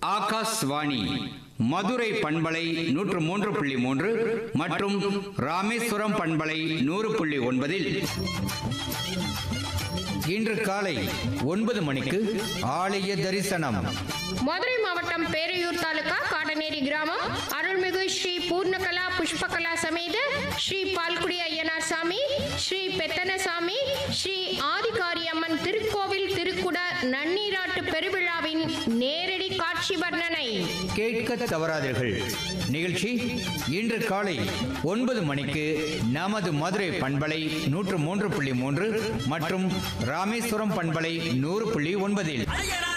ஆகாஷ்வாணி மதுரை பண்பலை நூற்று மூன்று புள்ளி மூன்று மற்றும் ராமேஸ்வரம் பண்பலை நூறு புள்ளி ஒன்பதில் இன்று காலை ஒன்பது மணிக்கு ஆலய தரிசனம் மதுரை மாவட்டம் பேரையூர் தாலுகா காடநேரி கிராமம் அருள்மிகு ஸ்ரீ பூர்ணகலா புஷ்பகலா சமேத ஸ்ரீ பால்குடி ஐயனார் சாமி ஸ்ரீ பெத்தனசாமி ஸ்ரீ ஆதிகாரி அம்மன் திருக்கோவில் திருக்குட நன்னீராட்டு பெருவிழாவின் நேரடி காட்சி வர்ணனை கேட்க தவறாதீர்கள் நிகழ்ச்சி இன்று காலை ஒன்பது மணிக்கு நமது மதுரை பண்பலை நூற்று மூன்று புள்ளி மூன்று மற்றும் ராமேஸ்வரம் பண்பலை நூறு புள்ளி ஒன்பதில் அழகரா